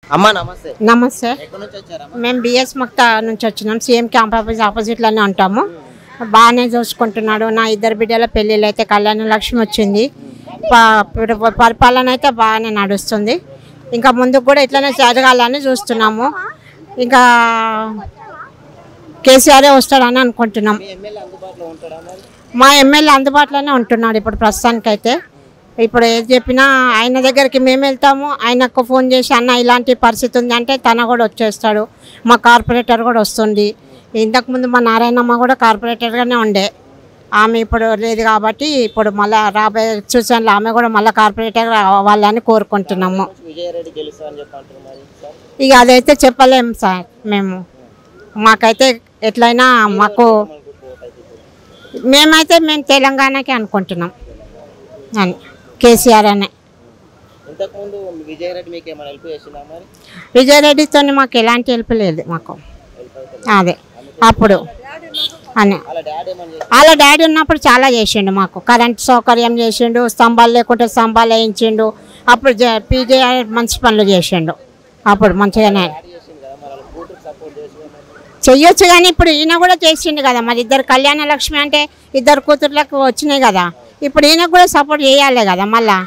అమ్మా నమస్తే నమస్తే ఎక్కడి నుంచి వచ్చారమ్మా మేము బిఎస్ మక్తా నుంచి వచ్చినాం సీఎం క్యాంప్ ఆఫీస్ ఆపోజిట్లోనే ఉంటాము బాగానే చూసుకుంటున్నాడు నా ఇద్దరు బిడ్డల పెళ్ళిళ్ళు అయితే కళ్యాణ లక్ష్మి వచ్చింది ప- ఇప్పుడు పరిపాలన అయితే బాగానే నడుస్తుంది ఇంకా ముందుకు కూడా ఇట్లనే జరగాలని చూస్తున్నాము ఇంకా కేసీఆరే వస్తాడని అనుకుంటున్నాం మీ ఎమ్మెల్యే అందుబాటులో ఉంటాడా మరి మా ఎమ్మెల్యే అందుబాటులోనే ఉంటున్నాడు ఇప్పుడు ప్రస్తుతానికైతే ఇప్పుడు ఏది చెప్పినా ఆయన దగ్గరికి మేము వెళ్తాము ఆయనకు ఫోన్ చేసి అన్న ఇలాంటి పరిస్థితి ఉంది అంటే తన కూడా వచ్చేస్తాడు మా కార్పొరేటర్ కూడా వస్తుంది ఇంతకుముందు మా నారాయణమ్మ కూడా కార్పొరేటర్గానే ఉండే ఆమె ఇప్పుడు లేదు కాబట్టి ఇప్పుడు మళ్ళీ రాబోయే సూచనలు ఆమె కూడా మళ్ళీ కార్పొరేటర్ అవ్వాలని కోరుకుంటున్నాము విజయారెడ్డి గెలుస్తా అని చెప్పి అంటారు మరి సార్ ఇక అదైతే చెప్పలేము సార్ మేము మాకైతే ఎట్లయినా మాకు మనకు కోట్ అయితే ఇప్పుడు. మేమైతే మేము తెలంగాణకి అనుకుంటున్నాం అని కేసీఆర్ అనే ఇంతకుముందు విజయారెడ్డి మీకు ఏమైనా హెల్ప్ చేసిందా మరి విజయరెడ్డితో మాకు ఎలాంటి హెల్ప్ లేదు మాకు హెల్ప్ అయితే అదే అప్పుడు అని వాళ్ళ డాడీ ఏమని చేసి వాళ్ళ డాడీ ఉన్నప్పుడు చాలా చేసిండు మాకు కరెంట్ సౌకర్యం చేసిండు స్తంభాలు లేకుంటే స్తంభాలు వేయించిండు అప్పుడు పీజేఆర్ మంచి పనులు చేసిండు అప్పుడు మంచిగానే డాడీ చేసింది కదా మరి వాళ్ళ కూతురు సపోర్ట్ చేసి చెయ్యొచ్చు కానీ ఇప్పుడు ఈయన కూడా చేసిండు కదా మరి ఇద్దరు కళ్యాణ లక్ష్మి అంటే ఇద్దరు కూతుర్లకు వచ్చినాయి కదా ఇప్పుడు ఈయన కూడా సపోర్ట్ చేయాలి కదా మళ్ళా